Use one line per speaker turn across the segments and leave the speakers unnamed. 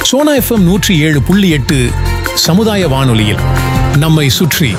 Sona FM நூற்றி ஏழு புள்ளி எட்டு சமுதாய வானொலியில் நம்மை சுற்றி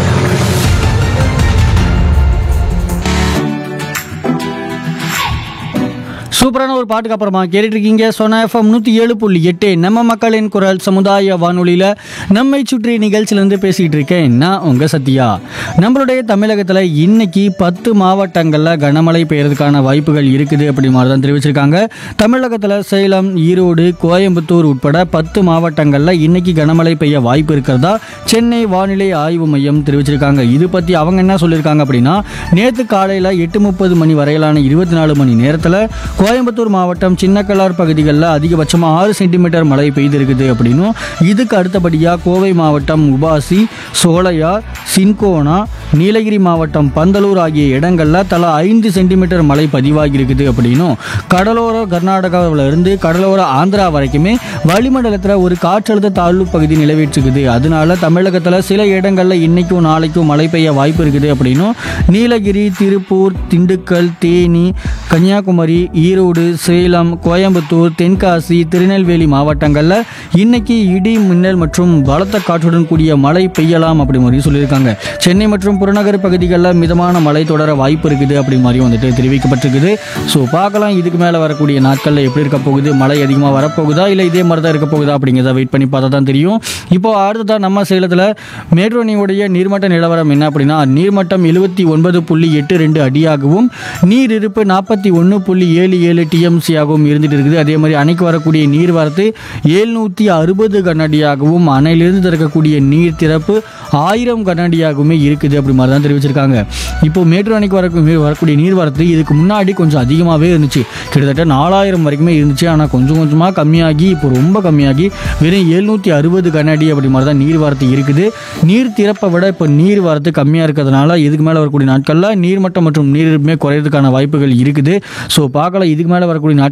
சூப்பரான ஒரு பாட்டுக்கு அப்புறமா கேட்டுட்டு இருக்கீங்க சொன்ன எஃப்எம் நூற்றி ஏழு புள்ளி எட்டு நம்ம மக்களின் குரல் சமுதாய வானொலியில் நம்மை சுற்றி நிகழ்ச்சியிலேருந்து பேசிகிட்டு இருக்கேன் நான் உங்கள் சத்யா நம்மளுடைய தமிழகத்தில் இன்னைக்கு பத்து மாவட்டங்களில் கனமழை பெய்யறதுக்கான வாய்ப்புகள் இருக்குது அப்படி மாதிரி தான் தெரிவிச்சிருக்காங்க தமிழகத்தில் சேலம் ஈரோடு கோயம்புத்தூர் உட்பட பத்து மாவட்டங்களில் இன்னைக்கு கனமழை பெய்ய வாய்ப்பு இருக்கிறதா சென்னை வானிலை ஆய்வு மையம் தெரிவிச்சிருக்காங்க இது பற்றி அவங்க என்ன சொல்லியிருக்காங்க அப்படின்னா நேற்று காலையில் எட்டு முப்பது மணி வரையிலான இருபத்தி நாலு மணி நேரத்தில் கோயம்புத்தூர் மாவட்டம் சின்னக்கலார் பகுதிகளில் அதிகபட்சமாக ஆறு சென்டிமீட்டர் மழை பெய்திருக்குது அப்படின்னும் இதுக்கு அடுத்தபடியாக கோவை மாவட்டம் உபாசி சோலையார் சின்கோனா நீலகிரி மாவட்டம் பந்தலூர் ஆகிய இடங்களில் தலா ஐந்து சென்டிமீட்டர் மழை பதிவாகி இருக்குது அப்படின்னும் கடலோர கர்நாடகாவில் இருந்து கடலோர ஆந்திரா வரைக்குமே வளிமண்டலத்தில் ஒரு காற்றழுத்த தாழ்வு பகுதி நிலவிட்டுருக்குது அதனால தமிழகத்தில் சில இடங்களில் இன்னைக்கும் நாளைக்கும் மழை பெய்ய வாய்ப்பு இருக்குது அப்படின்னும் நீலகிரி திருப்பூர் திண்டுக்கல் தேனி கன்னியாகுமரி ஈரோடு சேலம் கோயம்புத்தூர் தென்காசி திருநெல்வேலி மாவட்டங்களில் இன்னைக்கு இடி மின்னல் மற்றும் பலத்த காற்றுடன் கூடிய மழை பெய்யலாம் அப்படி மாதிரி சொல்லியிருக்காங்க சென்னை மற்றும் புறநகர் பகுதிகளில் மிதமான மழை தொடர வாய்ப்பு இருக்குது அப்படி மாதிரி வந்துட்டு தெரிவிக்கப்பட்டிருக்குது ஸோ பார்க்கலாம் இதுக்கு மேலே வரக்கூடிய நாட்களில் எப்படி இருக்க போகுது மழை அதிகமாக வரப்போகுதா இல்லை இதே மாதிரி தான் இருக்க போகுதா அப்படிங்கிறத வெயிட் பண்ணி பார்த்தா தான் தெரியும் இப்போ அடுத்ததான் நம்ம சேலத்தில் மேட்ரோனியுடைய நீர்மட்ட நிலவரம் என்ன அப்படின்னா நீர்மட்டம் எழுபத்தி ஒன்பது புள்ளி எட்டு ரெண்டு அடியாகவும் நீர் இருப்பு நாற்பத்தி ஒன்று புள்ளி ஏழு ஏழு டிஎம்சியாகவும் இருந்துட்டு இருக்குது அதே மாதிரி அணைக்கு வரக்கூடிய நீர் வரத்து ஏழ்நூற்றி அறுபது கனஅடியாகவும் அணையிலிருந்து திறக்கக்கூடிய நீர் திறப்பு ஆயிரம் கனஅடியாகவுமே இருக்குது அப்படி மாதிரி தான் தெரிவிச்சிருக்காங்க இப்போ மேட்டூர் அணைக்கு வர வரக்கூடிய நீர் வரத்து இதுக்கு முன்னாடி கொஞ்சம் அதிகமாகவே இருந்துச்சு கிட்டத்தட்ட நாலாயிரம் வரைக்குமே இருந்துச்சு ஆனால் கொஞ்சம் கொஞ்சமாக கம்மியாகி இப்போ ரொம்ப கம்மியாகி வெறும் எழுநூற்றி அறுபது கனஅடி அப்படி மாதிரி தான் நீர் வரத்து இருக்குது நீர் திறப்பை விட இப்போ நீர் வரத்து கம்மியாக இருக்கிறதுனால இதுக்கு மேலே வரக்கூடிய நாட்களில் நீர்மட்டம் மற்றும் நீர் இருப்புமே குறையிறதுக்கான வாய்ப்புகள் இருக்குது ஸோ பார்க்கலாம் இதுக்கு மேலே வரக்கூடிய நாட்கள்